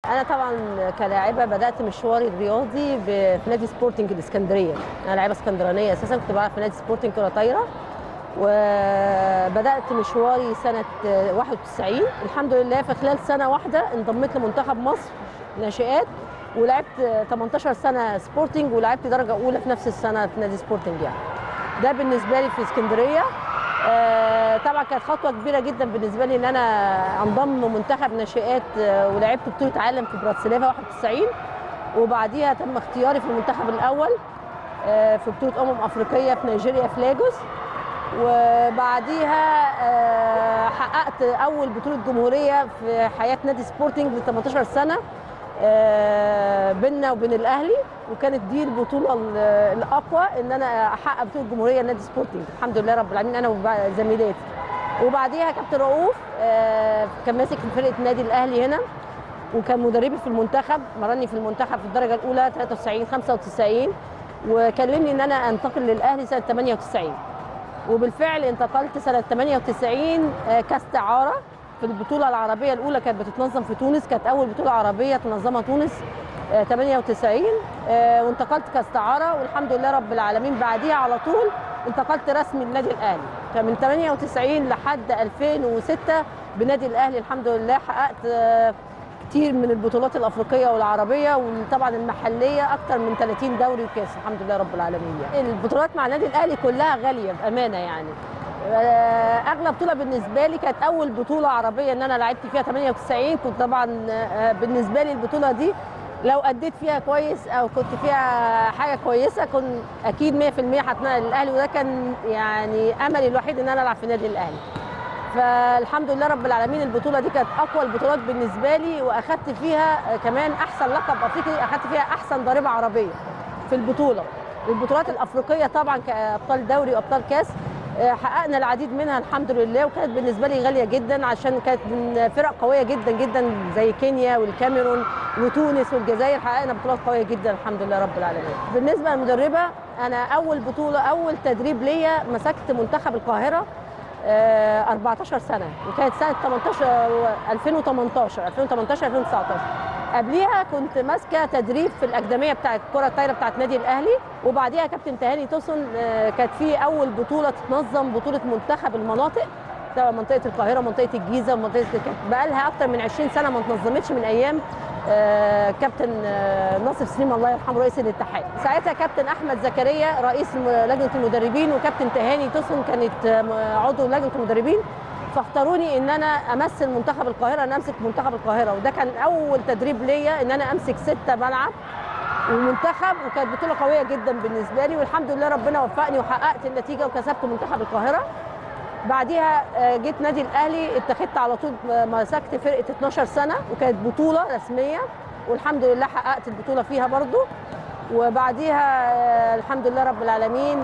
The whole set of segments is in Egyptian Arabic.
انا طبعا كلاعبه بدات مشواري الرياضي في نادي سبورتنج الاسكندريه انا لاعبه اسكندرانيه اساسا كنت بلعب في نادي سبورتنج كره طايره وبدات مشواري سنه 91 الحمد لله في خلال سنه واحده انضميت لمنتخب مصر ناشئات ولعبت 18 سنه سبورتنج ولعبت درجه اولى في نفس السنه في نادي سبورتنج يعني ده بالنسبه لي في اسكندريه آه، طبعا كانت خطوه كبيره جدا بالنسبه لي ان انا انضم منتخب ناشئات آه، ولعبت بطوله عالم في براتسلافا 91 وبعديها تم اختياري في المنتخب الاول آه، في بطوله امم افريقيه في نيجيريا في لاجوس وبعديها آه، حققت اول بطوله جمهوريه في حياه نادي سبورتنج ل 18 سنه آه، بيننا وبين الاهلي وكانت دي البطوله ال- الاقوى ان انا احقق بطوله جمهوريه لنادي سبورتنج الحمد لله رب العالمين انا وزميلاتي وبعديها كابتن رؤوف آه، كان ماسك فرقه النادي الاهلي هنا وكان مدربي في المنتخب مرني في المنتخب في الدرجه الاولى 93 95 وكلمني ان انا انتقل للاهلي سنه 98 وبالفعل انتقلت سنه 98 آه، كاستعاره في البطوله العربيه الاولى كانت بتتنظم في تونس كانت اول بطوله عربيه تنظمها تونس آه، 98 آه، وانتقلت كاستعاره والحمد لله رب العالمين بعديها على طول انتقلت رسمي للنادي الاهلي فمن 98 لحد 2006 بنادي الاهلي الحمد لله حققت آه، كتير من البطولات الافريقيه والعربيه وطبعا المحليه اكتر من 30 دوري وكاس الحمد لله رب العالمين يعني. البطولات مع النادي الاهلي كلها غاليه بامانه يعني آه، اغلى بطوله بالنسبه لي كانت اول بطوله عربيه ان انا لعبت فيها 98 كنت طبعا آه، بالنسبه لي البطوله دي لو اديت فيها كويس او كنت فيها حاجه كويسه كنت اكيد 100% هتنقل للاهلي وده كان يعني املي الوحيد ان انا العب في النادي الاهلي فالحمد لله رب العالمين البطوله دي كانت اقوى البطولات بالنسبه لي واخدت فيها كمان احسن لقب افريقي اخدت فيها احسن ضاربه عربيه في البطوله البطولات الافريقيه طبعا كابطال دوري وابطال كاس آه، حققنا العديد منها الحمد لله وكانت بالنسبه لي غاليه جدا عشان كانت من فرق قويه جدا جدا زي كينيا والكاميرون وتونس والجزائر حققنا بطولات قويه جدا الحمد لله رب العالمين بالنسبه للمدربه انا اول بطوله اول تدريب ليا مسكت منتخب القاهره آه، 14 سنه وكانت سنه 18 و- 2018 2018 2019 قبليها كنت ماسكه تدريب في الاكاديميه بتاعت كره الطايره بتاعت نادي الاهلي وبعديها كابتن تهاني توسن آه، كانت في اول بطوله تتنظم بطوله منتخب المناطق ده منطقه القاهره ومنطقه الجيزه ومنطقه كانت بقى لها اكتر من 20 سنه ما اتنظمتش من ايام آه، كابتن آه، ناصف سليم الله يرحمه رئيس الاتحاد ساعتها كابتن احمد زكريا رئيس الم- لجنه المدربين وكابتن تهاني توسن كانت آه، عضو لجنه المدربين فاختاروني ان انا امثل منتخب القاهره انا امسك منتخب القاهره وده كان اول تدريب ليا ان انا امسك سته ملعب ومنتخب وكانت بطوله قويه جدا بالنسبه لي والحمد لله ربنا وفقني وحققت النتيجه وكسبت منتخب القاهره بعديها آه، جيت نادي الاهلي اتخذت على طول م- مسكت فرقه 12 سنه وكانت بطوله رسميه والحمد لله حققت البطوله فيها برضو وبعديها آه، الحمد لله رب العالمين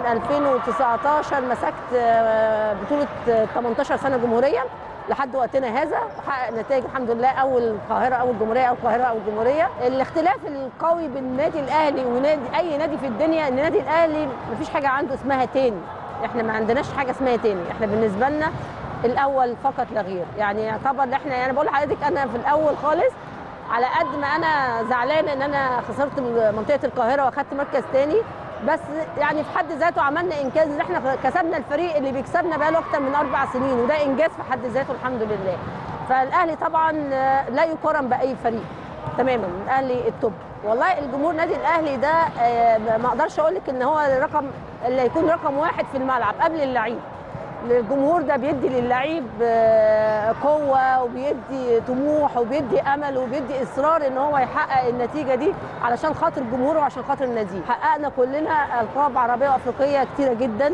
2019 مسكت آه، بطوله آه، 18 سنه جمهوريه لحد وقتنا هذا وحقق نتائج الحمد لله اول القاهره اول جمهوريه او القاهره او الجمهوريه الاختلاف القوي بين النادي الاهلي ونادي اي نادي في الدنيا ان النادي الاهلي مفيش حاجه عنده اسمها تاني احنا ما عندناش حاجه اسمها تاني احنا بالنسبه لنا الاول فقط لا غير يعني يعتبر ان احنا يعني بقول لحضرتك انا في الاول خالص على قد ما انا زعلانه ان انا خسرت منطقه القاهره واخدت مركز تاني بس يعني في حد ذاته عملنا انجاز ان احنا كسبنا الفريق اللي بيكسبنا بقاله اكتر من اربع سنين وده انجاز في حد ذاته الحمد لله فالاهلي طبعا آه، لا يقارن باي فريق تماما الاهلي التوب والله الجمهور نادي الاهلي ده آه، ما اقدرش اقول لك ان هو الرقم اللي يكون رقم واحد في الملعب قبل اللعيب الجمهور ده بيدي للعيب آه، قوه وبيدي طموح وبيدي امل وبيدي اصرار ان هو يحقق النتيجه دي علشان خاطر جمهوره وعشان خاطر النادي حققنا كلنا القاب عربيه وافريقيه كتيره جدا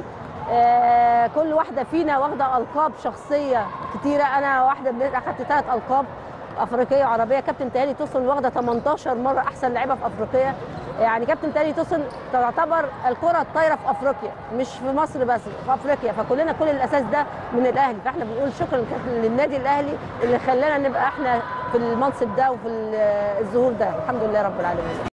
آه، كل واحده فينا واخده القاب شخصيه كتيره انا واحده من اخدت ثلاث القاب افريقيه وعربيه كابتن تهاني توسن واخده 18 مره احسن لعيبه في افريقيا يعني كابتن تهاني توسن تعتبر الكره الطايره في افريقيا مش في مصر بس في افريقيا فكلنا كل الاساس ده من الاهلي فاحنا بنقول شكرا للنادي الاهلي اللي خلانا نبقى احنا في المنصب ده وفي الظهور ده الحمد لله رب العالمين